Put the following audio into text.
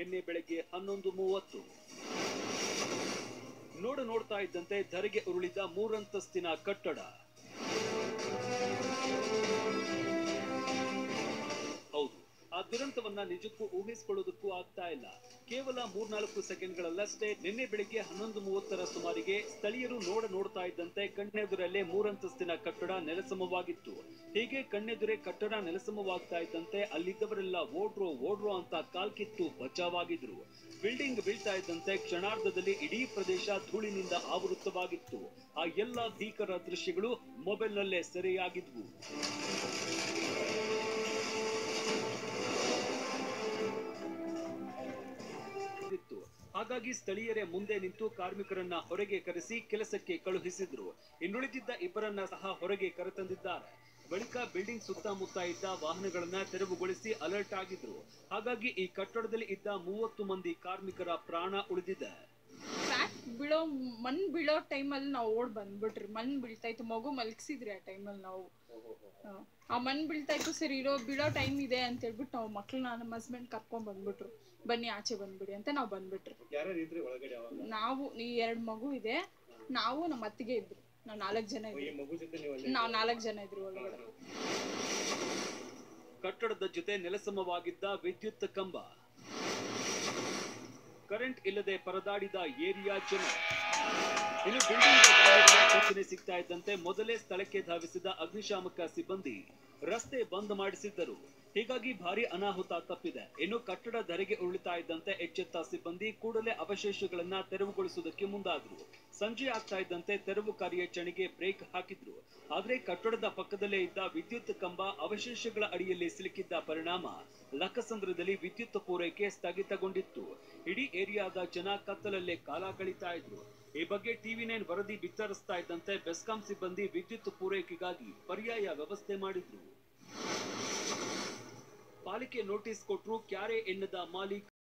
ನಿನ್ನೆ ಬೆಳಗ್ಗೆ ಹನ್ನೊಂದು ಮೂವತ್ತು ನೋಡ ನೋಡ್ತಾ ಇದ್ದಂತೆ ಧರೆಗೆ ಉರುಳಿದ ಮೂರಂತಸ್ತಿನ ಕಟ್ಟಡ ಹೌದು ಆ ದುರಂತವನ್ನ ನಿಜಕ್ಕೂ ಊಹಿಸಿಕೊಳ್ಳೋದಕ್ಕೂ ಆಗ್ತಾ ಇಲ್ಲ ಕೇವಲ ಮೂರ್ನಾಲ್ಕು ಸೆಕೆಂಡ್ಗಳಲ್ಲಷ್ಟೇ ನಿನ್ನೆ ಬೆಳಿಗ್ಗೆ ಹನ್ನೊಂದು ಮೂವತ್ತರ ಸುಮಾರಿಗೆ ಸ್ಥಳೀಯರು ನೋಡ ನೋಡ್ತಾ ಇದ್ದಂತೆ ಕಣ್ಣೆದುರಲ್ಲೇ ಮೂರಂತಸ್ತಿನ ಕಟ್ಟಡ ನೆಲಸಮವಾಗಿತ್ತು ಹೀಗೆ ಕಣ್ಣೆದುರೇ ಕಟ್ಟಡ ನೆಲಸಮವಾಗ್ತಾ ಇದ್ದಂತೆ ಅಲ್ಲಿದ್ದವರೆಲ್ಲ ಓಡ್ರೋ ಓಡ್ರೋ ಅಂತ ಕಾಲ್ಕಿತ್ತು ಬಚಾವಾಗಿದ್ರು ಬಿಲ್ಡಿಂಗ್ ಬೀಳ್ತಾ ಇದ್ದಂತೆ ಕ್ಷಣಾರ್ಧದಲ್ಲಿ ಇಡೀ ಪ್ರದೇಶ ಧೂಳಿನಿಂದ ಆವೃತವಾಗಿತ್ತು ಆ ಎಲ್ಲಾ ಭೀಕರ ದೃಶ್ಯಗಳು ಮೊಬೈಲ್ನಲ್ಲೇ ಸೆರೆಯಾಗಿದ್ವು ಇತ್ತು ಹಾಗಾಗಿ ಸ್ಥಳೀಯರೇ ಮುಂದೆ ನಿಂತು ಕಾರ್ಮಿಕರನ್ನ ಹೊರಗೆ ಕರೆಸಿ ಕೆಲಸಕ್ಕೆ ಕಳುಹಿಸಿದ್ರು ಇನ್ನುಳಿದಿದ್ದ ಇಬ್ಬರನ್ನ ಸಹ ಹೊರಗೆ ಕರೆತಂದಿದ್ದಾರೆ ಬಳಿಕ ಬಿಲ್ಡಿಂಗ್ ಸುತ್ತಮುತ್ತ ಇದ್ದ ವಾಹನಗಳನ್ನ ತೆರವುಗೊಳಿಸಿ ಅಲರ್ಟ್ ಆಗಿದ್ರು ಹಾಗಾಗಿ ಈ ಕಟ್ಟಡದಲ್ಲಿ ಇದ್ದ ಮೂವತ್ತು ಮಂದಿ ಕಾರ್ಮಿಕರ ಪ್ರಾಣ ಉಳಿದಿದೆ ಫ್ಯಾಟ್ ಬೀಳೋ ಮಣ್ ಬೀಳೋ ಟೈಮಲ್ಲಿ ನಾವು ಓಡ್ ಬಂದ್ಬಿಟ್ರಿ ಮಣ್ ಬೀಳ್ತಾ ಇತ್ತು ಮಗು ಮಲಗಿಸಿದ್ರಿ ಆ ಟೈಮಲ್ಲಿ ನಾವು ಹಾ. ಆ ಮಣ್ ಬೀಳ್ತಾ ಇತ್ತು ಸರಿ ಇರೋ ಬೀಳೋ ಟೈಮ್ ಇದೆ ಅಂತ ಹೇಳ್ಬಿಟ್ಟು ನಾವು ಮಕ್ಳನ್ನ ನಮ್ಮ ಹಸ್ಬೆಂಡ್ ಕರ್ಕೊಂಡ್ ಬಂದ್ಬಿಟ್ರು ಬನ್ನಿ ಆಚೆ ಬಂದ್ಬಿಡಿ ಅಂತ ನಾವು ಬಂದ್ಬಿಟ್ರಿ ಯಾರ್ಯಾರು ಇದ್ರಿ ಒಳಗಡೆ ಅವಾಗ ನಾವು ಈ ಎರಡು ಮಗು ಇದೆ ನಾವು ನಮ್ಮ ಅತ್ತಿಗೆ ಇದ್ರು ನಾವು ನಾಲ್ಕು ಜನ ಇದ್ವಿ ಮಗು ಜೊತೆ ನೀವು ನಾವು ನಾಲ್ಕು ಜನ ಇದ್ರು ಒಳಗಡೆ ಕಟ್ಟಡದ ಜೊತೆ ನೆಲಸಮವಾಗಿದ್ದ ವಿದ್ಯುತ್ ಕಂಬ ಕರೆಂಟ್ ಇಲ್ಲದೆ ಪರದಾಡಿದ ಏರಿಯಾ ಜನ ಇನ್ನು ಬಿಲ್ಡಿಂಗ್ ಸೂಚನೆ ಸಿಗ್ತಾ ಇದ್ದಂತೆ ಮೊದಲೇ ಸ್ಥಳಕ್ಕೆ ಧಾವಿಸಿದ ಅಗ್ನಿಶಾಮಕ ಸಿಬ್ಬಂದಿ ರಸ್ತೆ ಬಂದ್ ಮಾಡಿಸಿದ್ದರು ಹೀಗಾಗಿ ಭಾರಿ ಅನಾಹುತ ತಪ್ಪಿದೆ ಇನ್ನು ಕಟ್ಟಡ ಧರೆಗೆ ಉರುಳಿತಾ ಇದ್ದಂತೆ ಎಚ್ಚೆತ್ತ ಸಿಬ್ಬಂದಿ ಕೂಡಲೇ ಅವಶೇಷಗಳನ್ನ ತೆರವುಗೊಳಿಸುವುದಕ್ಕೆ ಮುಂದಾದ್ರು ಸಂಜೆ ಆಗ್ತಾ ಇದ್ದಂತೆ ತೆರವು ಕಾರ್ಯಾಚರಣೆಗೆ ಬ್ರೇಕ್ ಹಾಕಿದ್ರು ಆದ್ರೆ ಕಟ್ಟಡದ ಪಕ್ಕದಲ್ಲೇ ಇದ್ದ ವಿದ್ಯುತ್ ಕಂಬ ಅವಶೇಷಗಳ ಅಡಿಯಲ್ಲಿ ಸಿಲುಕಿದ್ದ ಪರಿಣಾಮ ಲಕ್ಕಸಂದ್ರದಲ್ಲಿ ವಿದ್ಯುತ್ ಪೂರೈಕೆ ಸ್ಥಗಿತಗೊಂಡಿತ್ತು ಇಡೀ ಏರಿಯಾದ ಜನ ಕತ್ತಲಲ್ಲೇ ಕಾಲ ಕಳೀತಾ ಇದ್ರು ಈ ಬಗ್ಗೆ ಟಿವಿ ನೈನ್ ವರದಿ ಬಿತ್ತರಿಸ್ತಾ ಇದ್ದಂತೆ ಬೆಸ್ಕಾಂ ಸಿಬ್ಬಂದಿ ವಿದ್ಯುತ್ ಪೂರೈಕೆಗಾಗಿ ಪರ್ಯಾಯ ವ್ಯವಸ್ಥೆ ಮಾಡಿದ್ರು ಪಾಲಿಕೆ ನೋಟಿಸ್ ಕೊಟ್ಟರು ಕ್ಯಾರೆ ಎನ್ನದ ಮಾಲೀಕ